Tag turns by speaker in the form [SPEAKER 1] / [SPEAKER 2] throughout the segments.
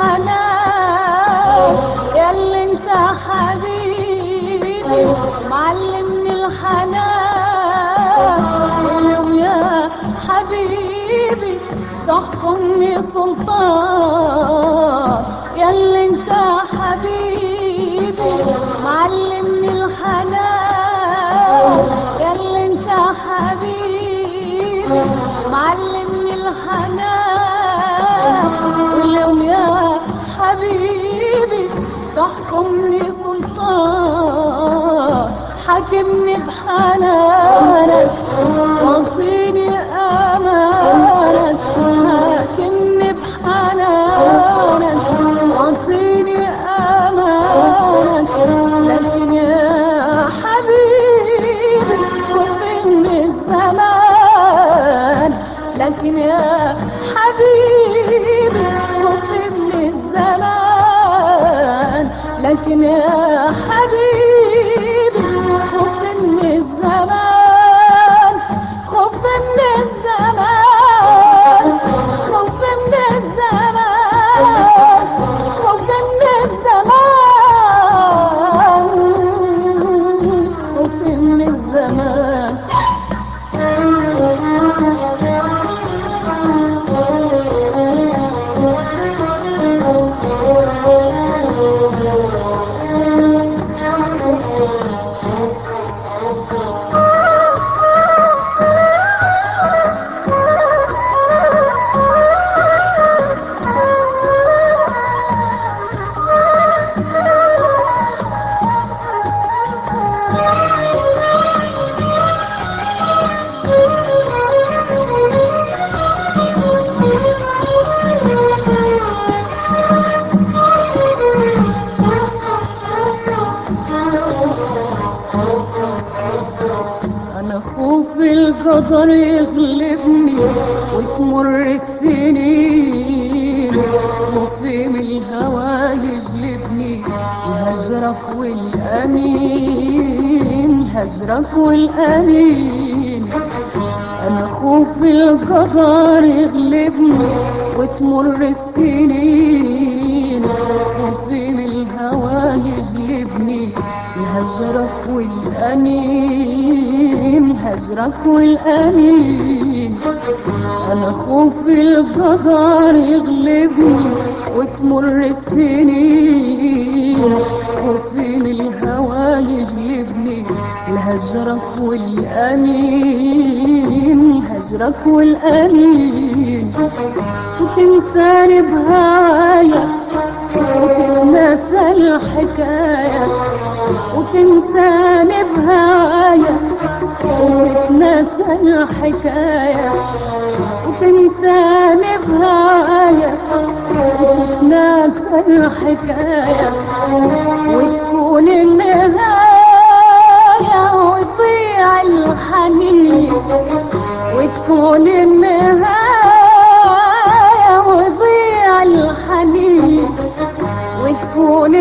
[SPEAKER 1] الحنان ياللي انت حبيبي معلمني الحنان واليوم يا حبيبي تحكمني سلطان ياللي انت حبيبي معلمني الحنان ياللي انت حبيبي معلمني الحنان واليوم يا حبيبي تحكمني سلطان حاكمني بحنانك وصيني امانك حاكمني بحنانك وصيني امانك لكن يا حبيبي وصلني الزمان لكن يا حبيبي وصلني الزمان لكن يا حبيبي خف من الزمان خف من الزمان خف من الزمان خف من الزمان خف من الزمان انا خوف القدر يغلبني وتمر السنين خوفي من الهوى يجلبني الهجرك والامين هجرك والامين انا خوف القدر يغلبني وتمر السنين خوفي من الهوى يجلبني هجرك والأنين هجرك والأنين أنا خوفي القدر يغلبني وتمر السنين خوفي من الهوى يجلبني لهجرك والأنين هجرك والأنين وتنساني بهاية وتتناسى الحكاية وتنساني بهاية وتتناسى الحكاية وتنساني بهاية وتتناسى الحكاية وتكون النهاية ويضيع الحنين وتكون النهاية ويضيع الحنين وتكون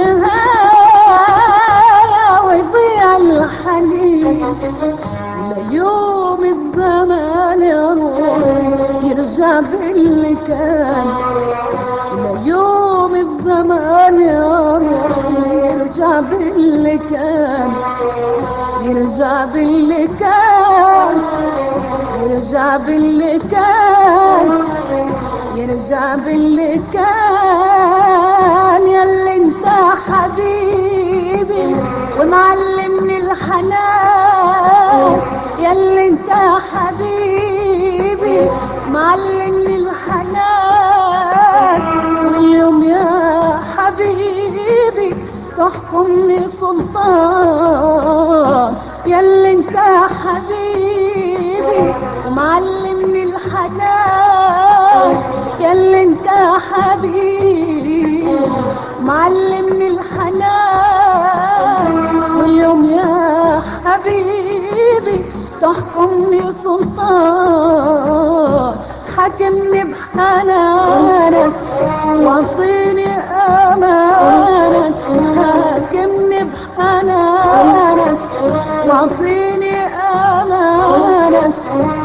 [SPEAKER 1] النهاية ويضيع الحنين ليوم الزمان يا روحي يرجع باللي كان ليوم الزمان يا روحي يرجع باللي كان يرجع باللي كان يرجع باللي كان يرجع باللي كان ياللي انت حبيبي ومعلمني الحنان ياللي انت حبيبي معلمني الحنان واليوم يا حبيبي تحكمني سلطان ياللي انت حبيبي ومعلمني الحنان ياللي انت حبيبي معلمني الحنان واليوم يا حبيبي تحكمني سلطان حاكمني بحنانك وصيني امانك حاكمني بحنانك وصيني امانك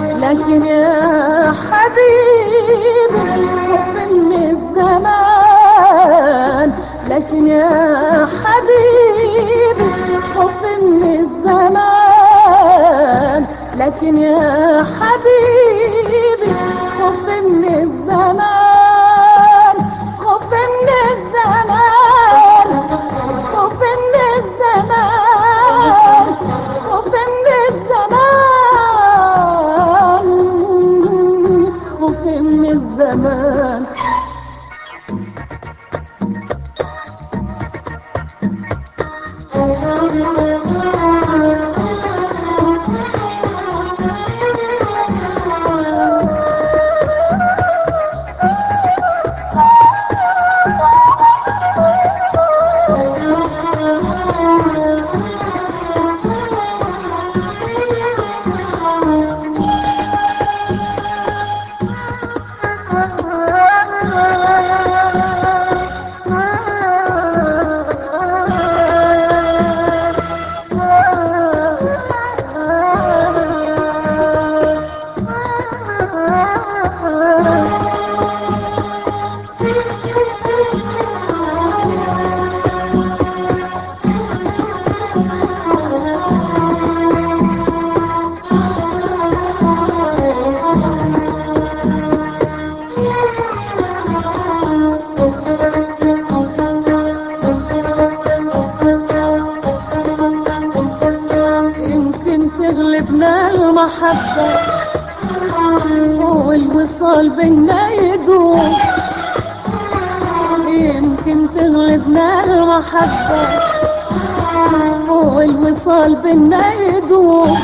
[SPEAKER 1] لكن يا حبيبي من الزمان الزمان لكن يا حبيبي خوف من الزمان لكن يا حبيبي خوف من الزمان خوف من الزمان خوف من الزمان خوف من الزمان خوف من الزمان يمكن تغلبنا المحبة والوصال بينا يدوم يمكن تغلبنا المحبة والوصال بينا يدوم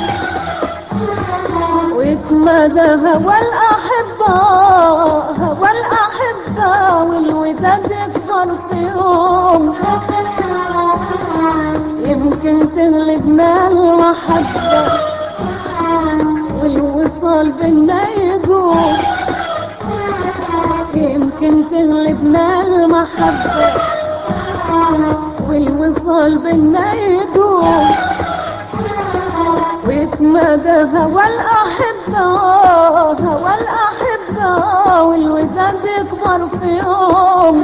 [SPEAKER 1] ويتمادى هوى الأحبة هوى الأحبة والوداد يكبر في يوم يمكن تغلبنا المحبة والوصال بينا يدوم يمكن تغلبنا المحبة والوصال بينا يدوم ويتمادى هوى الأحبة هوى الأحبة والوداد يكبر في يوم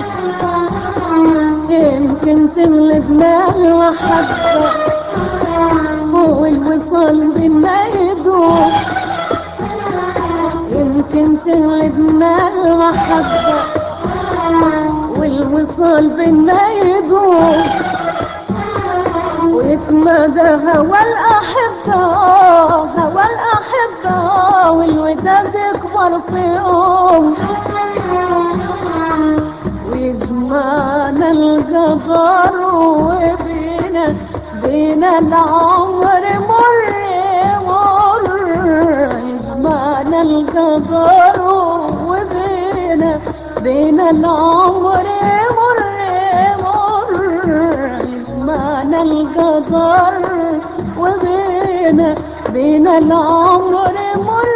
[SPEAKER 1] يمكن تغلبنا المحبة والوصال بينا يدوم يمكن تغلبنا المحبة والوصال بينا يدوم ويتمادى هوى الأحبة هوى الأحبة والوداد يكبر في يوم ويجمعنا القدر وبينا بينا العمر مر مر يجمعنا القدر وبينا بينا العمر مر مر يجمعنا القدر وبينا بينا العمر مر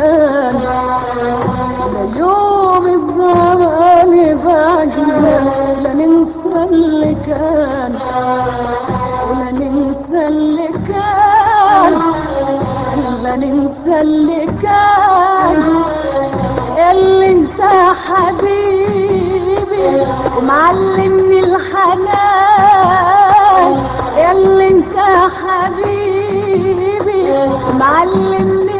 [SPEAKER 1] كان ليوم الزمان بعدنا لا ننسى اللي كان ولا ننسى اللي كان لا ننسى اللي كان اللي انت حبيبي ومعلمني الحنان اللي انت حبيبي ومعلمني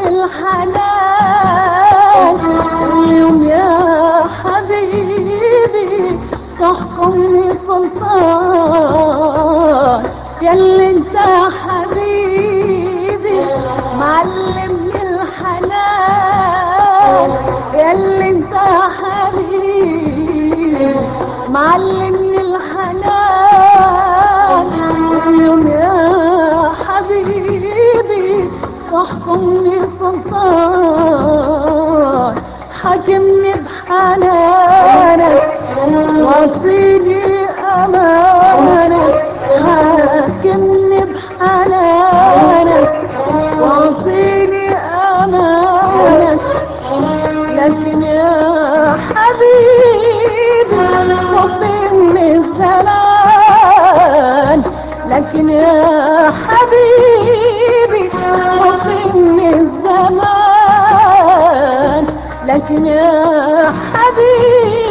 [SPEAKER 1] الحنان اليوم يا حبيبي تحكمني سلطان ياللي انت حبيبي معلمني الحنان ياللي انت حبيبي معلمني الحنان اليوم يا حبيبي تحكمني سلطان حاكمني بحنانك وصيني امانك حاكمني بحنانك وصيني امانك لكن يا حبيبي وفيني الزمان لكن يا حبيبي وفيني الزمان لكن يا حبيبي